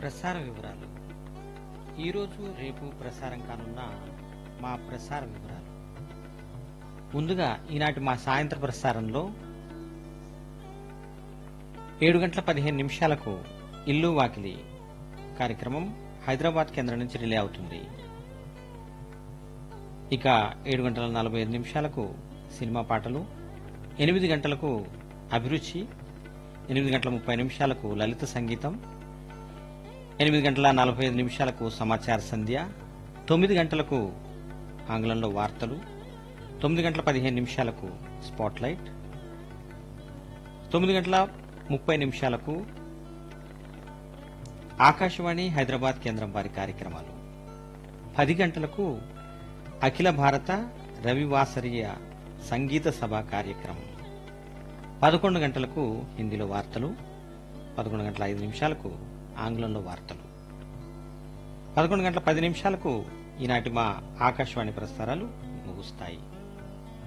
ప్రసార వివరాలు ఈరోజు రేపు ప్రసారం కానున్న మా ప్రసార వివరాలు ముందుగా ఈనాటి మా సాయంత్ర ప్రసారంలో ఏడు గంటల పదిహేను నిమిషాలకు ఇల్లు వాకిలి కార్యక్రమం హైదరాబాద్ కేంద్రం నుంచి రిలే అవుతుంది ఇక ఏడు గంటల నలభై ఐదు నిమిషాలకు సినిమా పాటలు ఎనిమిది గంటలకు అభిరుచి ఎనిమిది గంటల ముప్పై నిమిషాలకు లలిత సంగీతం ఎనిమిది గంటల నలభై ఐదు నిమిషాలకు సమాచార సంధ్య తొమ్మిది గంటలకు ఆంగ్లంలో వార్తలు తొమ్మిది గంటల పదిహేను నిమిషాలకు స్పాట్ లైట్ తొమ్మిది గంటల ముప్పై నిమిషాలకు ఆకాశవాణి హైదరాబాద్ కేంద్రం వారి కార్యక్రమాలు పది గంటలకు అఖిల భారత రవివాసరీయ సంగీత సభ కార్యక్రమం పదకొండు గంటలకు హిందీలో వార్తలు పదకొండు గంటల ఐదు నిమిషాలకు ఆంగ్లంలో వార్తలు పదకొండు గంటల పది నిమిషాలకు ఈనాటి మా ఆకాశవాణి ప్రసారాలు ముగుస్తాయి